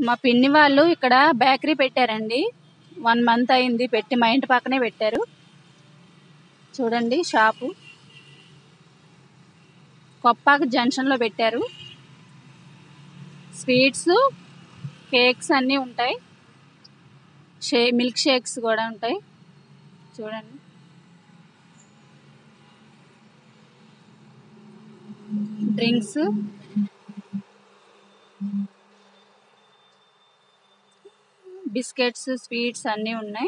మా పిన్ని వాళ్ళు ఇక్కడ బేకరీ పెట్టారండి వన్ మంత్ అయింది పెట్టి మా ఇంటి పక్కనే పెట్టారు చూడండి షాపు కొప్పాక జంక్షన్ లో పెట్టారు స్వీట్స్ కేక్స్ అన్నీ ఉంటాయి షే మిల్క్ షేక్స్ కూడా ఉంటాయి చూడండి డ్రింక్స్ బిస్కెట్స్ స్వీట్స్ అన్నీ ఉన్నాయి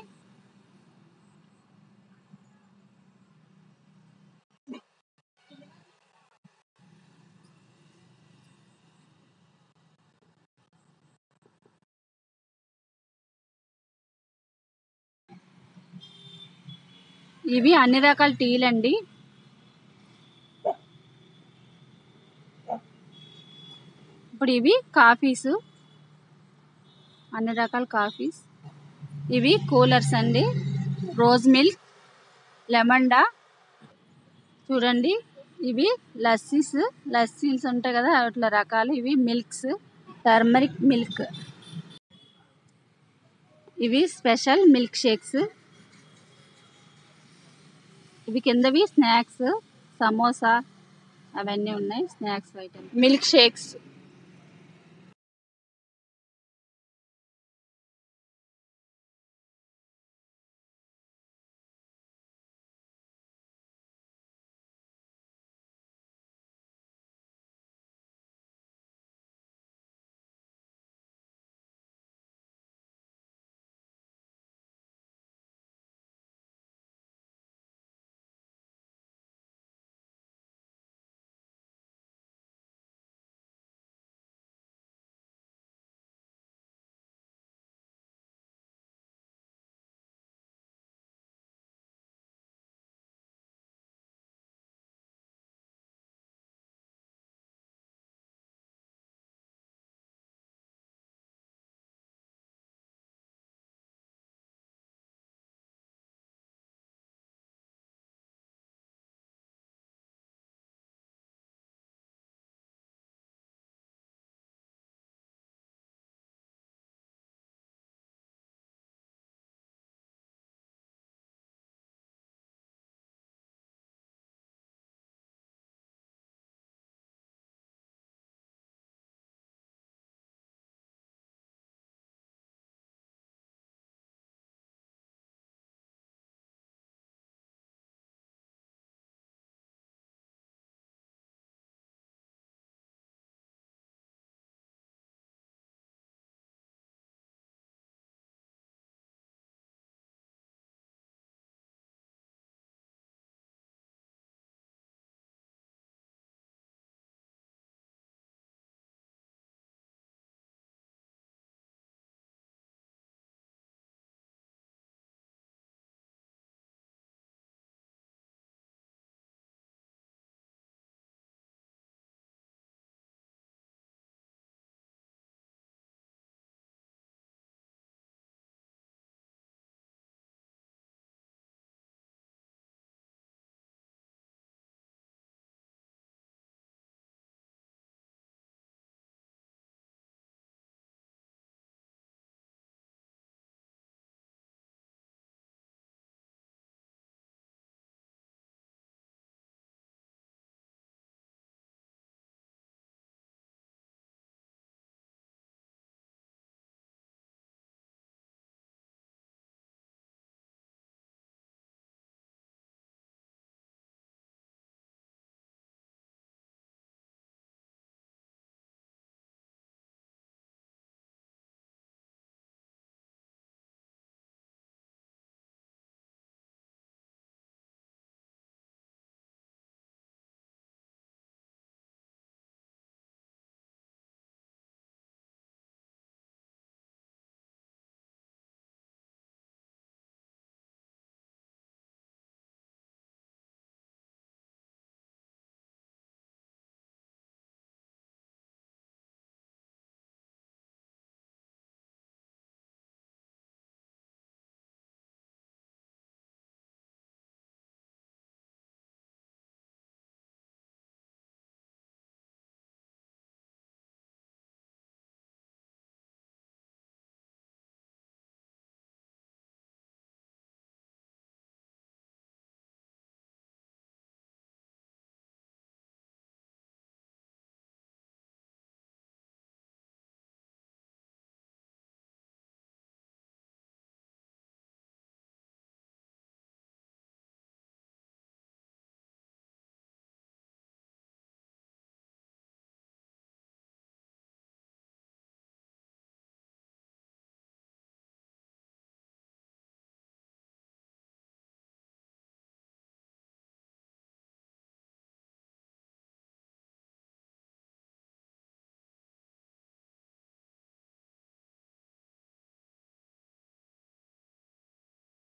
ఇవి అన్ని రకాల టీలు అండి ఇప్పుడు ఇవి కాఫీస్ అన్ని రకాల కాఫీస్ ఇవి కూలర్స్ అండి రోజ్ మిల్క్ లెమండా చూడండి ఇవి లస్సీస్ లస్సీస్ ఉంటాయి కదా అట్లా రకాలు ఇవి మిల్క్స్ టర్మరిక్ మిల్క్ ఇవి స్పెషల్ మిల్క్ షేక్స్ ఇవి కిందవి స్నాక్స్ సమోసా అవన్నీ ఉన్నాయి స్నాక్స్ ఐటమ్ మిల్క్ షేక్స్